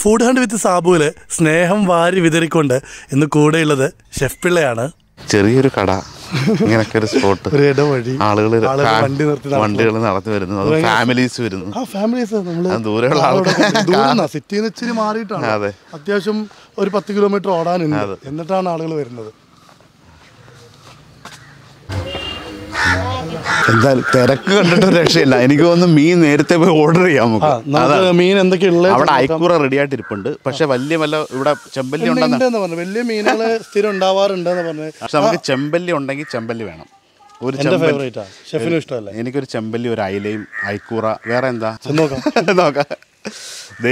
Food hunt വിത്ത് സാബുവില് സ്നേഹം വാരി വിതറിക്കൊണ്ട് ഇന്ന് കൂടെയുള്ളത് ഷെഫ് പിള്ളയാണ് ചെറിയൊരു കട ഇങ്ങനൊക്കെ ഒരു സ്പോട്ട് ഒരു ഇടവഴി ആളുകൾ ആളുകൾ വണ്ടി നിർത്തി നടന്നു. വണ്ടികൾ നടത്തി വരുന്നു അത് ഫാമിലീസ് വരുന്നു ആ ഫാമിലീസ് നമ്മള് ആ, ദൂരെയുള്ള ആളോടെ ആൾക്കാർ. ദൂരെന്നാ സിറ്റിയിൽ നിന്ന് ഇച്ചിരി മാറിയിട്ടാണ് അതെ. അത്യാവശ്യം ഒരു പത്ത് കിലോമീറ്റർ ഓടാനുണ്ട് എന്നിട്ടാണ് ആളുകൾ വരുന്നത് എന്തായാലും തിരക്ക് കണ്ടിട്ട് ഒരു രക്ഷയില്ല എനിക്ക് തോന്നുന്നു മീൻ നേരത്തെ പോയി ഓർഡർ ചെയ്യാം ആ നമുക്ക് നമുക്ക് അതാണ്. മീൻ എന്തൊക്കെയുള്ള അവിടെ അയക്കൂറ റെഡി ആയിട്ട് ഇരിപ്പുണ്ട് പക്ഷെ വലിയ വല്ല ഇവിടെ ചെമ്പല്ലി ഉണ്ടെന്ന് ഉണ്ടെന്ന് പറഞ്ഞു വലിയ മീനുകള് സ്ഥിരം ഉണ്ടാവാറുണ്ടെന്ന് പറഞ്ഞു പക്ഷെ നമുക്ക് ചെമ്പല്ലി ഉണ്ടെങ്കിൽ ചെമ്പല്ലി വേണം ഒരു എന്റെ ചെമ്പല്ലി ഫേവറേറ്റാ ഷെഫിനും ഇഷ്ടമല്ലേ എനിക്കൊരു ചെമ്പല്ലി ഒരു അയിലയും അയക്കൂറ വേറെ എന്താ ചെന്ന് നോക്കാം നോക്കാം ദേ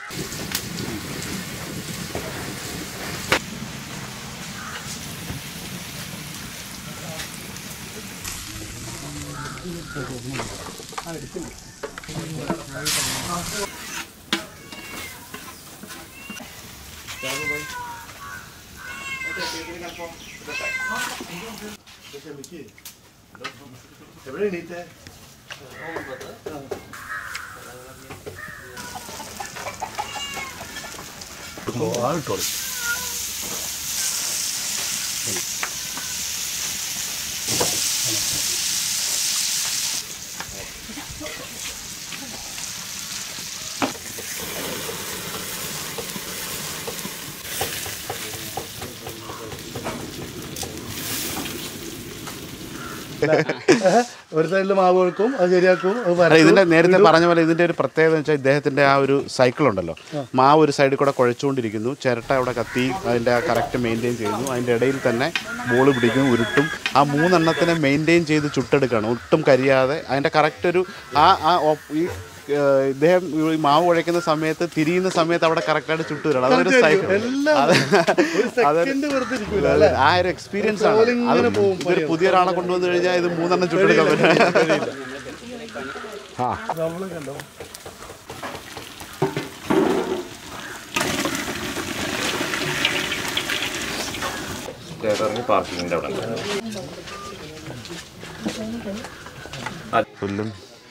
ഒരു സൈഡിൽ മാവ് കൊടുക്കും അത് ശരിയാക്കും അത് അല്ല, വരട്ടും. ഇതിന്റെ നേരത്തെ പറഞ്ഞ പോലെ ഇതിന്റെ ഒരു പ്രത്യേകത എന്ന് വെച്ചാൽ ഇദ്ദേഹത്തിന്റെ ആ ഒരു സൈക്കിൾ ഉണ്ടല്ലോ മാവ് ഒരു സൈഡിൽ കൂടെ കുഴച്ചുകൊണ്ടിരിക്കുന്നു ചിരട്ട അവിടെ കത്തി അതിന്റെ കറക്റ്റ് മെയിൻറ്റെയിൻ ചെയ്യുന്നു അതിന്റെ ഇടയിൽ തന്നെ ബോൾ പിടിക്കും ഉരുട്ടും ആ മൂന്നെണ്ണത്തിനെ മെയിൻറ്റെയിൻ ചെയ്ത് ചുട്ടെടുക്കുകയാണ് ഒട്ടും കരിയാതെ അതിന്റെ കറക്റ്റ് ഒരു ആ ആ op- ഈ ഏഹ്, ഇദ്ദേഹം ഈ മാവ് കുഴയ്ക്കുന്ന സമയത്ത് തിരിയുന്ന സമയത്ത് അവിടെ കറക്റ്റായിട്ട് ചുട്ടു വരണം അതൊരു സൈക്കിൾ എല്ലാം ഒരു സെക്കൻഡ് വെറുതെ ഇരിക്കൂല അത് ആ ഒരു എക്സ്പീരിയൻസ് ആണ് അത് ഇങ്ങനെ പോകും ഇതൊരു പുതിയ ഒരാളെ കൊണ്ടുവന്നു കഴിഞ്ഞാൽ ഇത് മൂന്നെണ്ണം ചുട്ടെടുക്കാൻ പറ്റും നമ്മള് കണ്ടോ പാർക്കിങ്ങിന്റെ അവിടെ പുല്ലും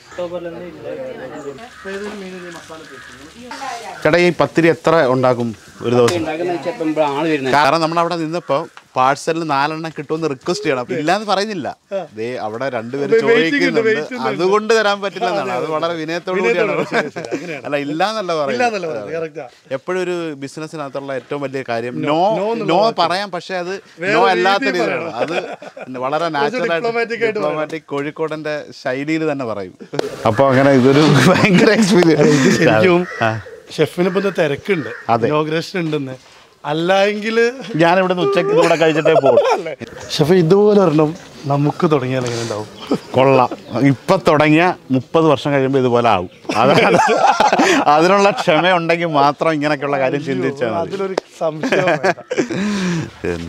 ചേട്ടാ ഈ പത്തിരി എത്ര ഉണ്ടാക്കും ഒരു ദിവസം ഉണ്ടാക്കുന്ന ചിലപ്പോൾ ആള് വരുന്നത് കാരണം നമ്മൾ അവിടെ നിന്നപ്പോ പാഴ്സലിന് നാലെണ്ണം കിട്ടുമെന്ന് റിക്വസ്റ്റ് ചെയ്യണം അപ്പൊ ഇല്ലാന്ന് പറയുന്നില്ല ദേ അവിടെ രണ്ടുപേര് ചോദിക്കുന്നുണ്ട് അതുകൊണ്ട് തരാൻ പറ്റില്ലെന്നാണ് അത് വളരെ വിനയത്തോടു കൂടിയാണ് അല്ല ഇല്ലാന്നല്ല ഇല്ലാന്നല്ല പറയുന്നത് പറഞ്ഞത് കറക്റ്റാ എപ്പോഴും ഒരു ബിസിനസ്സിനകത്തുള്ള ഏറ്റവും വലിയ കാര്യം നോ നോ പറയാം പക്ഷെ അത് നോ അല്ലാത്ത രീതിയിലാണ് അത് വളരെ നാച്ചുറൽ diplomatic ആയിട്ട് ഡിപ്ലോമാറ്റിക് കോഴിക്കോടന്റെ ശൈലിയിൽ തന്നെ പറയും അപ്പൊ അങ്ങനെ ഇതൊരു ഭയങ്കര ഇത് എക്സ്പീരിയൻസ് ശരിക്കും ഷെഫിന് ഇപ്പൊ ഇന്ന് തിരക്കുണ്ട് അതെ. ഇനോഗ്രേഷൻ ഉണ്ടെന്ന് അല്ലായെങ്കിൽ ഞാൻ ഇവിടെ നിന്ന് ഉച്ചയ്ക്ക് കൂടെ കഴിച്ചിട്ടേ പോകും ഷെഫ് ഇതുപോലെ ഒരെണ്ണം നമുക്ക് തുടങ്ങിയാൽ എങ്ങനെ ഉണ്ടാവും കൊള്ളാം ഇപ്പൊ തുടങ്ങിയ മുപ്പത് വർഷം കഴിയുമ്പോൾ ഇതുപോലെ ആവും അത് അതിനുള്ള ക്ഷമ ഉണ്ടെങ്കിൽ മാത്രം ഇങ്ങനെയൊക്കെയുള്ള കാര്യം ചിന്തിച്ചാൽ മതി അതിലൊരു സംശയം വേണ്ട.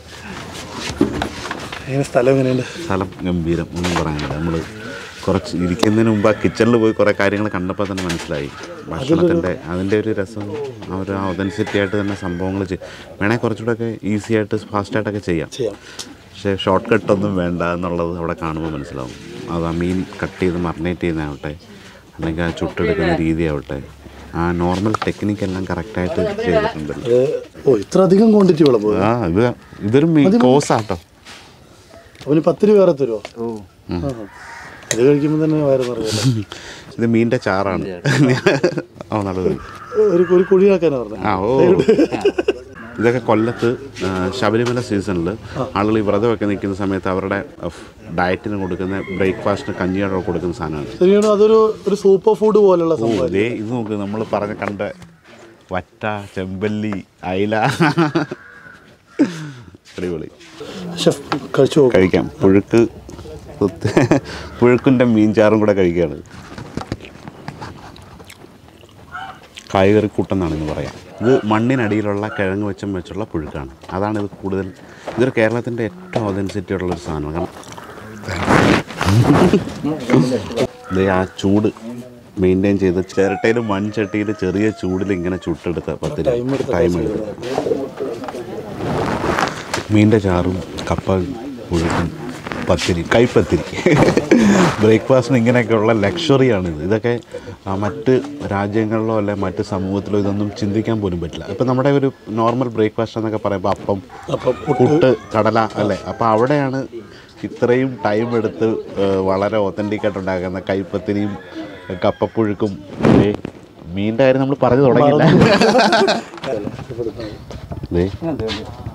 എങ്ങനെ സ്ഥലം എങ്ങനെയുണ്ട് സ്ഥലം ഗംഭീരം ഒന്നും പറയാനില്ല നമ്മൾ കുറച്ച് ഇരിക്കുന്നതിന് മുമ്പ് ആ കിച്ചണിൽ പോയി കുറേ കാര്യങ്ങൾ കണ്ടപ്പോൾ തന്നെ മനസ്സിലായി ഭക്ഷണത്തിൻ്റെ അതിൻ്റെ ഒരു രസം ആ ഒരു ഒതൻസിറ്റി ആയിട്ട് തന്നെ സംഭവങ്ങൾ ചെയ്യും വേണേൽ കുറച്ചുകൂടെയൊക്കെ ഈസി ആയിട്ട് ഫാസ്റ്റായിട്ടൊക്കെ ചെയ്യാം ചെയ്യാം പക്ഷേ ഷോർട്ട് കട്ടൊന്നും വേണ്ട എന്നുള്ളത് അവിടെ കാണുമ്പോൾ മനസ്സിലാവും അത് ആ മീൻ കട്ട് ചെയ്ത് മറിനേറ്റ് ചെയ്യുന്നതാവട്ടെ അല്ലെങ്കിൽ ആ ചുട്ടെടുക്കുന്ന രീതി ആവട്ടെ ആ നോർമൽ ടെക്നിക്കെല്ലാം കറക്റ്റായിട്ട് ചെയ്തിട്ടുണ്ടല്ലോ അത് ഓ ഇത്ര അധികം ക്വാണ്ടിറ്റി വിളമ്പോ ആ ഇത് ഇതൊരു മീൻ കോസാട്ടോ അവന് പത്ത് രൂപ വേറെ തരുമോ ഇത് കഴിക്കുമ്പോൾ തന്നെ വയറ് നിറയല്ലോ ഇത് മീനിൻ്റെ ചാറാണ് ഓ നല്ലത് ഒരു ഒരു കുഴിയാക്കാനാ പറഞ്ഞത് ആ ഓ ഇതൊക്കെ കൊല്ലത്ത് ആ, ശബരിമല സീസണിൽ ആളുകൾ ഈ വ്രതമൊക്കെ നിൽക്കുന്ന സമയത്ത് അവരുടെ ഡയറ്റിന് കൊടുക്കുന്ന ബ്രേക്ക്ഫാസ്റ്റിന് കഞ്ഞിയോടെ കൊടുക്കുന്ന സാധനമാണ് ശരിയാണ് അതൊരു ഒരു സൂപ്പർ ഫുഡ് പോലുള്ള ഓ സംഭവം ഇതേ ഇത് നോക്ക് നമ്മൾ പറഞ്ഞ കണ്ട വറ്റ ചെമ്പല്ലി അയില അടിപൊളി ഷെഫ് കഴിച്ചു നോക്കും കഴിക്കാം പുഴുക്ക് കുത്ത് പുഴുക്കിൻ്റെ മീൻചാറും കൂടെ കഴിക്കുകയാണ് കായ്കറി കൂട്ടെന്നാണ് ഇന്ന് പറയാം ഇത് മണ്ണിനടിയിലുള്ള കിഴങ്ങ് വെച്ചം വെച്ചുള്ള പുഴുക്കാണ് അതാണ് ഇത് കൂടുതൽ ഇതൊരു കേരളത്തിൻ്റെ ഏറ്റവും ഒതൻസിറ്റി ഉള്ളൊരു സാധനമാണ് കാരണം ഇത് ആ ചൂട് മെയിൻറ്റെയിൻ ചെയ്ത് ചിരട്ടയിൽ മൺചട്ടിയിൽ ചെറിയ ചൂടിൽ ഇങ്ങനെ ചുട്ടെടുത്ത പത്തിന് ടൈം എടുത്ത് മീൻ്റെ ചാറും കപ്പ പുഴുക്കും പത്തിരി കൈപ്പത്തിരി ബ്രേക്ക്ഫാസ്റ്റിന് ഇങ്ങനെയൊക്കെയുള്ള ലക്ഷറിയാണ് ഇത് ഇതൊക്കെ ആ, മറ്റ് രാജ്യങ്ങളിലോ അല്ലെ മറ്റ് സമൂഹത്തിലോ ഇതൊന്നും ചിന്തിക്കാൻ പോലും പറ്റില്ല ഇപ്പം നമ്മുടെ ഒരു നോർമൽ ബ്രേക്ക്ഫാസ്റ്റ് എന്നൊക്കെ പറയുമ്പോൾ അപ്പം അപ്പം പുട്ട് കടല അല്ലേ അപ്പോൾ അവിടെയാണ് ഇത്രയും ടൈം എടുത്ത് ഏഹ്, വളരെ ഒത്തൻറ്റിക് ആയിട്ട് ഉണ്ടാക്കുന്ന കൈപ്പത്തിരിയും കപ്പപ്പുഴുക്കും ദേ, മീൻ്റെ കാര്യം നമ്മൾ പറഞ്ഞു തുടങ്ങിയില്ല ദേ. ദേ,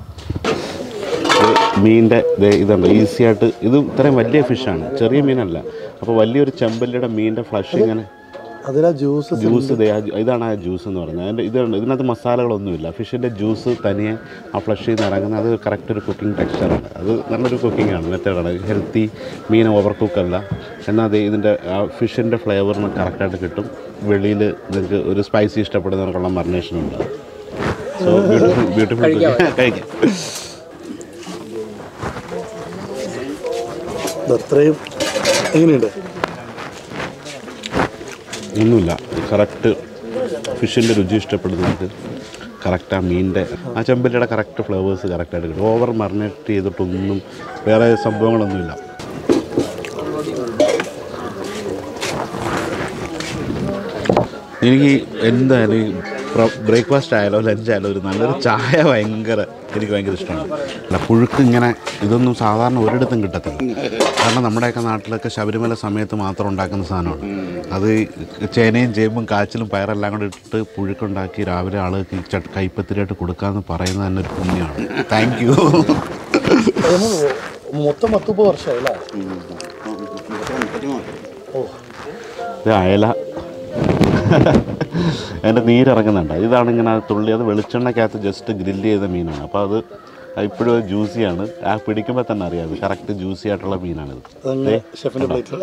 മീൻ്റെ ദേ ഇതുണ്ട് ഈസി ആയിട്ട് ഇത് ഇത്രയും വലിയ ഫിഷാണ് ചെറിയ മീനല്ല അപ്പോൾ വലിയൊരു ചെമ്പല്ലിയുടെ മീൻ്റെ ഫ്ലഷ് ഇങ്ങനെ അതിലാ ജ്യൂസ് ജ്യൂസ് ദേ, ആ ജു- ഇതാണ് ആ ജ്യൂസ് എന്ന് പറയുന്നത് അതിൻ്റെ ഇതുണ്ട് ഇതിനകത്ത് മസാലകളൊന്നുമില്ല ഫിഷിൻ്റെ ജ്യൂസ് തനിയെ ആ ഫ്ലഷിൽ നിന്ന് ഇറങ്ങുന്നത് അത് കറക്റ്റ് ഒരു കുക്കിംഗ് ടെക്സ്ചറാണ് അത് നല്ലൊരു കുക്കിംഗ് ആണ് മെത്തേഡാണ് ഹെൽത്തി മീൻ ഓവർ കുക്കല്ല എന്നാൽ അത് ഇതിൻ്റെ ആ ഫിഷിൻ്റെ ഫ്ലേവറിന് കറക്റ്റായിട്ട് കിട്ടും വെളിയിൽ നിങ്ങൾക്ക് ഒരു സ്പൈസി ഇഷ്ടപ്പെടുന്നവർക്കുള്ള മറിനേഷൻ ഉണ്ട് സോ ബ്യൂട്ടിഫുൾ ബ്യൂട്ടിഫുൾ കഴിക്കാം അത്രയും എങ്ങനെയുണ്ട് ഒന്നുമില്ല കറക്റ്റ് ഫിഷിൻ്റെ രുചി ഇഷ്ടപ്പെടുന്നവർക്ക് കറക്റ്റ് ആ മീനിൻ്റെ ആ ചെമ്പല്ലിയുടെ കറക്റ്റ് ഫ്ലേവേഴ്സ് കറക്റ്റായിട്ട് കിട്ടും ഓവർ മറിനേറ്റ് ചെയ്തിട്ടൊന്നും വേറെ സംഭവങ്ങളൊന്നുമില്ല എനിക്ക് എന്തായാലും ബ്രേക്ക്ഫാസ്റ്റ് ആയാലോ ലഞ്ച് ആയാലോ ഒരു നല്ലൊരു ചായ ഭയങ്കര എനിക്ക് ഭയങ്കര ഇഷ്ടമാണ് അല്ല പുഴുക്ക് ഇങ്ങനെ ഇതൊന്നും സാധാരണ ഒരിടത്തും കിട്ടത്തില്ല കാരണം നമ്മുടെയൊക്കെ നാട്ടിലൊക്കെ ശബരിമല സമയത്ത് മാത്രം ഉണ്ടാക്കുന്ന സാധനമാണ് അത് ചേനയും ചേമ്പും കാച്ചിലും പയറെല്ലാം കൂടെ ഇട്ട് പുഴുക്കുണ്ടാക്കി രാവിലെ ആളുകൾക്ക് ഈ ചട്ട് കൈപ്പത്തിരിയായിട്ട് കൊടുക്കാമെന്ന് പറയുന്നത് തന്നെ ഒരു പുണ്യമാണ് താങ്ക് യു അതിന് മൊത്തം പത്തുപ്പത് വർഷമായി അല്ലേ ഓ ഇത് അയല അതിൻ്റെ നീരിറങ്ങുന്നുണ്ട് ഇതാണ് ഇങ്ങനെ തുള്ളി അത് വെളിച്ചെണ്ണയ്ക്കകത്ത് ജസ്റ്റ് ഗ്രില്ല് ചെയ്ത മീനാണ് അപ്പോൾ അത് ഇപ്പോഴും ജ്യൂസിയാണ് ആ പിടിക്കുമ്പോൾ തന്നെ അറിയാം അത് കറക്റ്റ് ജ്യൂസി ആയിട്ടുള്ള മീനാണിത് അതങ്ങനെ ഷെഫിൻ്റെ പ്ലേറ്റിൽ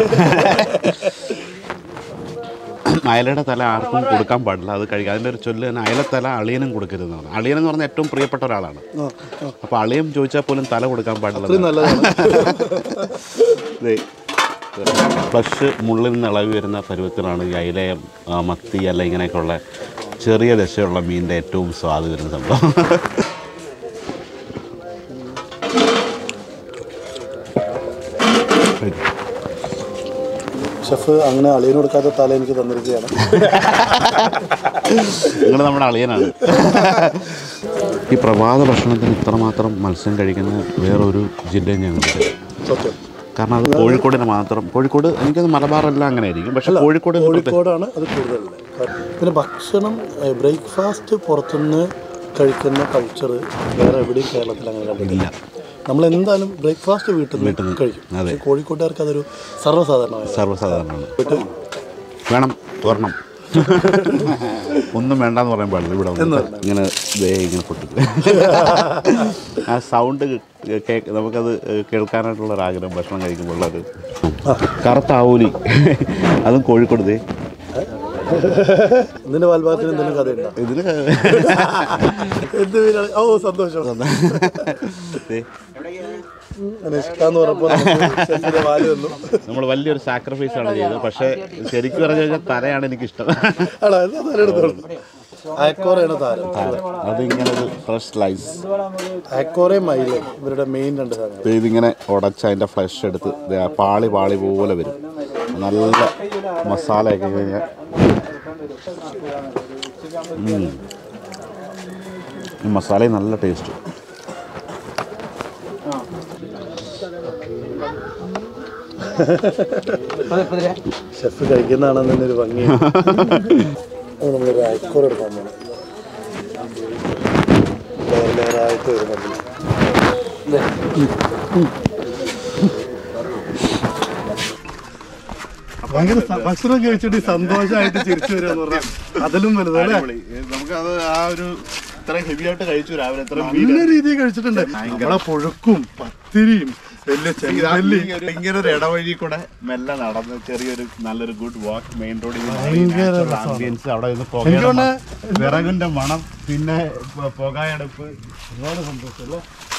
അയലയുടെ തല ആർക്കും കൊടുക്കാൻ പാടില്ല അത് കഴിക്കുക അതിൻ്റെ ഒരു ചൊല്ല് തന്നെ അയലത്തല അളിയനും കൊടുക്കരുതെന്നാണ് അളിയൻ എന്ന് പറഞ്ഞാൽ ഏറ്റവും പ്രിയപ്പെട്ട ഒരാളാണ് ആ ആ അപ്പോൾ അളിയൻ ചോദിച്ചാൽ പോലും തല കൊടുക്കാൻ പാടില്ല അത്രയും നല്ലതാണ് ഫ്ലഷ് മുള്ളിൽ നിന്ന് ഇളകി വരുന്ന പരുവത്തിലാണ് ഈ അയിലയം ആ, മത്തി അല്ല ഇങ്ങനെയൊക്കെയുള്ള ചെറിയ ദശയുള്ള മീനിൻ്റെ ഏറ്റവും സ്വാദ് വരുന്ന സംഭവം ഷെഫ് അങ്ങനെ അളിയന് കൊടുക്കാത്ത തല എനിക്ക് തന്നിരിക്കുകയാണ് നിങ്ങൾ നമ്മുടെ അളിയനാണ് ഈ പ്രഭാത ഭക്ഷണത്തിന് ഇത്രമാത്രം മത്സ്യം കഴിക്കുന്ന വേറൊരു ജില്ലയും ഞങ്ങൾക്ക് സത്യം കാരണം അത് കോഴിക്കോടിന് മാത്രം കോഴിക്കോട് എനിക്കത് മലബാറെല്ലാം അങ്ങനെ ആയിരിക്കും പക്ഷെ കോഴിക്കോട് ഒരു പ്രത്യേക- കോഴിക്കോടാണ് അത് കൂടുതലുള്ളത് പിന്നെ ഭക്ഷണം ബ്രേക്ക്ഫാസ്റ്റ് പുറത്തുനിന്ന് കഴിക്കുന്ന കൾച്ചർ വേറെ എവിടെയും കേരളത്തിൽ അങ്ങനെ കണ്ടിട്ടില്ല നമ്മൾ എന്തായാലും ബ്രേക്ക്ഫാസ്റ്റ് വീട്ടിൽ നിന്ന് കഴിക്കും അതെ. പക്ഷേ കോഴിക്കോട്ടുകാർക്ക് അതൊരു സർവ്വസാധാരണമായ സർവ്വസാധാരണമാണ് വീട്ടിൽ വേണം തുറണം ഒന്നും വേണ്ടെന്ന് പറയാൻ പാടില്ല ഇവിടെ വന്ന് ഇങ്ങനെ ദേ ഇങ്ങനെ പൊട്ടിക്കും ആ സൗണ്ട് കേക്ക് നമുക്കത് കേൾക്കാനായിട്ടുള്ള ഒരു ആഗ്രഹം ഭക്ഷണം കഴിക്കുമ്പോൾ ഉള്ളത് കറുത്ത ആവൂലി അതും കോഴിക്കോട് ദേ ഇതിന്റെ വാൽഭാഗത്തിന് എന്തെങ്കിലും കഥയുണ്ടോ ഇതിന് എന്ത് മീനാണ്? ഓ സന്തോഷം ദേ, നിഷ്കാന്ന് പറഞ്ഞപ്പോൾ നമുക്ക് ഷെഫിന്റെ വാല് വന്നു നമ്മൾ വലിയൊരു സാക്രിഫൈസ് ആണ് ചെയ്തത് പക്ഷേ ശരിക്കും പറഞ്ഞു കഴിഞ്ഞാൽ തലയാണ് എനിക്കിഷ്ടം ആണോ എന്നാ തലെടുത്തോളൂ അയക്കോറയാണ് താരം അതിങ്ങനെ ഒരു ഫ്രഷ് സ്ലൈസ് അയക്കോറയും മയിലും ഇവരുടെ മെയിൻ രണ്ട് സാധനങ്ങൾ ഇതിങ്ങനെ ഉടച്ച് അതിൻ്റെ ഫ്ലഷ് എടുത്ത് ദേ ആ പാളി പാളി പോലെ വരും നല്ല മസാലയൊക്കെ കഴിഞ്ഞാൽ ഉം. ഈ മസാലയും നല്ല ടേസ്റ്റ് ഷെഫ് കഴിക്കുന്നതാണ് തന്നെ ഒരു ഭംഗി അത് നമ്മളൊരു അയക്കോറ എടുക്കാൻ പോകണം ലെയർ ലെയറായിട്ട് വരുന്നുണ്ട് ഭയങ്കര സ- ഭക്ഷണം കഴിച്ചിട്ട് സന്തോഷമായിട്ട് ചിരിച്ചു വരിക എന്ന് പറഞ്ഞാൽ അതിലും വലുതല്ലേ നമുക്ക് അത് ആ ഒരു ഇത്രയും ഹെവി ആയിട്ട് കഴിച്ചു രാവിലെ ഇത്ര നല്ല രീതിയിൽ കഴിച്ചിട്ടുണ്ട് നമ്മളെ പുഴുക്കും പത്തിരിയും വലിയ ചെല്ലി ഇങ്ങനെ ഒരു ഇടവഴി കൂടെ മെല്ലെ നടന്ന് ചെറിയൊരു നല്ലൊരു ഗുഡ് വാക്ക് മെയിൻ റോഡിൽ ഭയങ്കര ആംബിയൻസ് അവിടെ നിന്ന് എനിക്ക് പുകയുടെ തോന്നുന്നു മണം, വിറകിന്റെ മണം പിന്നെ പ- പുകയടുപ്പ് ഒരുപാട് സന്തോഷം അല്ലേ